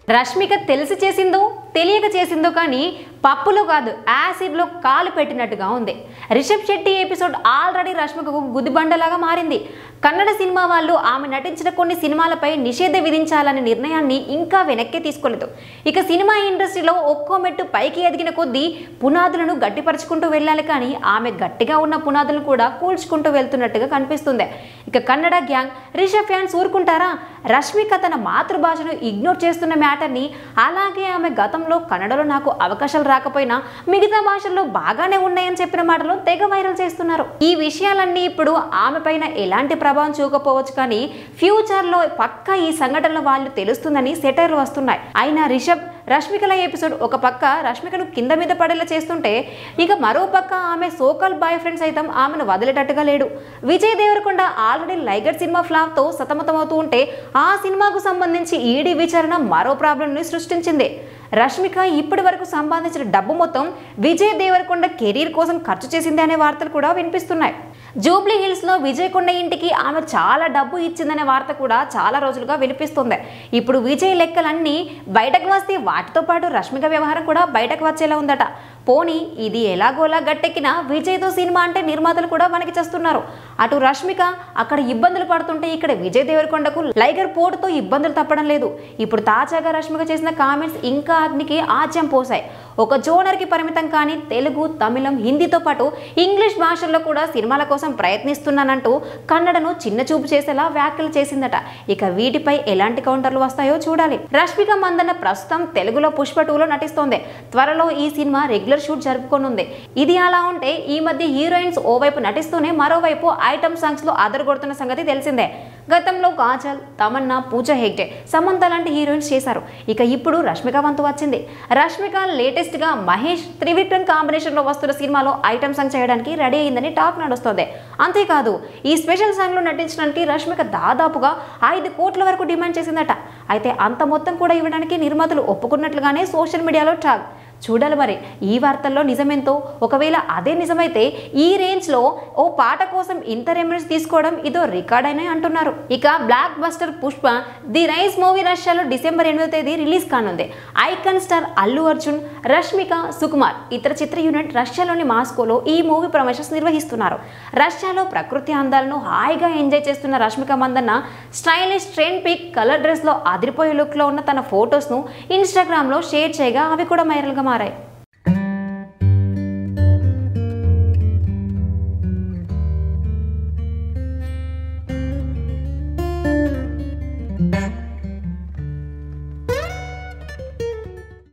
రష్మిక తెలిసి చేసిందో తెలియక చేసిందో కానీ పప్పులో కాదు యాసిడ్లో కాలు పెట్టినట్టుగా ఉంది రిషబ్ శెట్టి ఎపిసోడ్ ఆల్రెడీ రష్మికకు గుదిబండలాగా మారింది కన్నడ సినిమా వాళ్ళు ఆమె నటించిన కొన్ని సినిమాలపై నిషేధ విధించాలనే నిర్ణయాన్ని ఇంకా వెనక్కి తీసుకోలేదు ఇక సినిమా ఇండస్ట్రీలో ఒక్కో మెట్టు పైకి ఎదిగిన కొద్దీ పునాదులను గట్టిపరుచుకుంటూ వెళ్ళాలి కానీ ఆమె గట్టిగా ఉన్న పునాదులను కూడా కూల్చుకుంటూ వెళ్తున్నట్టుగా కనిపిస్తుంది ఇక కన్నడ గ్యాంగ్ రిషబ్ ఫ్యాన్స్ ఊరుకుంటారా రష్మిక తన మాతృభాషను ఇగ్నోర్ చేస్తున్న మ్యాటర్ని అలాగే ఆమె గతంలో కన్నడలో నాకు అవకాశాలు రాకపోయినా మిగతా భాషల్లో బాగానే ఉన్నాయని చెప్పిన మాటలు తెగ వైరల్ చేస్తున్నారు ఈ విషయాలన్నీ ఇప్పుడు ఆమె పైన ఎలాంటి ప్రభావం చూకపోవచ్చు కానీ ఫ్యూచర్లో పక్కా ఈ సంఘటనల వాళ్ళు తెలుస్తుందని సెటైర్లు వస్తున్నాయి అయినా రిషబ్ రష్మికల ఎపిసోడ్ ఒక పక్క రష్మికను కింద మీద పడేలా చేస్తుంటే ఇక మరో పక్క ఆమె సోకల్ బాయ్ ఫ్రెండ్ సైతం ఆమెను వదిలేటట్టుగా లేడు విజయ్ దేవరకొండ ఆల్రెడీ లైగర్ సినిమా ఫ్లాప్తో సతమతమవుతూ ఉంటే ఆ సినిమాకు సంబంధించి ఈడీ విచారణ మరో ప్రాబ్లంని సృష్టించింది రష్మిక ఇప్పటి వరకు సంపాదించిన డబ్బు మొత్తం విజయ్ దేవరకొండ కెరీర్ కోసం ఖర్చు చేసింది అనే వార్తలు కూడా వినిపిస్తున్నాయి జూబ్లీ హిల్స్లో విజయ్ కొండ ఇంటికి ఆమె చాలా డబ్బు ఇచ్చిందనే వార్త కూడా చాలా రోజులుగా వినిపిస్తుంది ఇప్పుడు విజయ్ లెక్కలన్నీ బయటకు వస్తే వాటితో పాటు రష్మిక వ్యవహారం కూడా బయటకు వచ్చేలా ఉందట పోనీ ఇది ఎలాగోలా గట్టెక్కిన విజయ్తో సినిమా అంటే నిర్మాతలు కూడా మనకి చేస్తున్నారు అటు రష్మిక అక్కడ ఇబ్బందులు పడుతుంటే ఇక్కడ విజయ్ దేవరకొండకు లైగర్ పోటుతో ఇబ్బందులు తప్పడం లేదు ఇప్పుడు తాజాగా రష్మిక చేసిన కామెంట్స్ ఇంకా అగ్నికి ఆజ్యం పోసాయి ఒక జోనర్కి పరిమితం కానీ తెలుగు తమిళం హిందీతో పాటు ఇంగ్లీష్ భాషల్లో కూడా సినిమాల కోసం ప్రయత్నిస్తున్నానంటూ కన్నడను చిన్న చూపు చేసేలా వ్యాఖ్యలు చేసిందట ఇక వీటిపై ఎలాంటి కౌంటర్లు వస్తాయో చూడాలి రష్మిక మందన్న ప్రస్తుతం తెలుగులో పుష్ప టూలో నటిస్తోంది త్వరలో ఈ సినిమా రెగ్యులర్ షూట్ జరుపుకోనుంది ఇది అలా ఉంటే ఈ మధ్య హీరోయిన్స్ ఓవైపు నటిస్తూనే మరోవైపు ఐటమ్ సాంగ్స్ లో అదరగొడుతున్న సంగతి తెలిసిందే గతంలో కాజల్ తమన్నా పూజ హెగ్డే సమంత లాంటి హీరోయిన్స్ చేశారు ఇక ఇప్పుడు రష్మిక వంతు వచ్చింది రష్మిక లేటెస్ట్ గా మహేష్ త్రివిక్రమ్ కాంబినేషన్ లో వస్తున్న సినిమాలో ఐటమ్ సాంగ్ చేయడానికి రెడీ అయిందని టాక్ నడుస్తోంది అంతేకాదు ఈ స్పెషల్ సాంగ్ లో నటించడానికి రష్మిక దాదాపుగా ఐదు కోట్ల వరకు డిమాండ్ చేసిందట అయితే అంత మొత్తం కూడా ఇవ్వడానికి నిర్మాతలు ఒప్పుకున్నట్లుగానే సోషల్ మీడియాలో టాక్ చూడాలి మరి ఈ వార్తల్లో నిజమేంతో ఒకవేళ అదే నిజమైతే ఈ రేంజ్లో ఓ పాట కోసం ఇంత రెమ్యూనెన్స్ తీసుకోవడం ఇదో రికార్డ్ అని అంటున్నారు ఇక blockbuster Pushpa the rise movie రష్యాలో డిసెంబర్ ఎనిమిదో తేదీ రిలీజ్ కానుంది ఐకన్ స్టార్ అల్లు అర్జున్ రష్మిక సుకుమార్ ఇతర చిత్ర యూనిట్ రష్యాలోని మాస్కోలో ఈ మూవీ ప్రమోషన్స్ నిర్వహిస్తున్నారు రష్యాలో ప్రకృతి అందాలను హాయిగా ఎంజాయ్ చేస్తున్న Rashmika Mandanna stylish trend pic colour డ్రెస్లో అదిరిపోయే లుక్లో ఉన్న తన ఫొటోస్ను ఇన్స్టాగ్రామ్లో షేర్ చేయగా అవి కూడా వైరల్గా మారాయి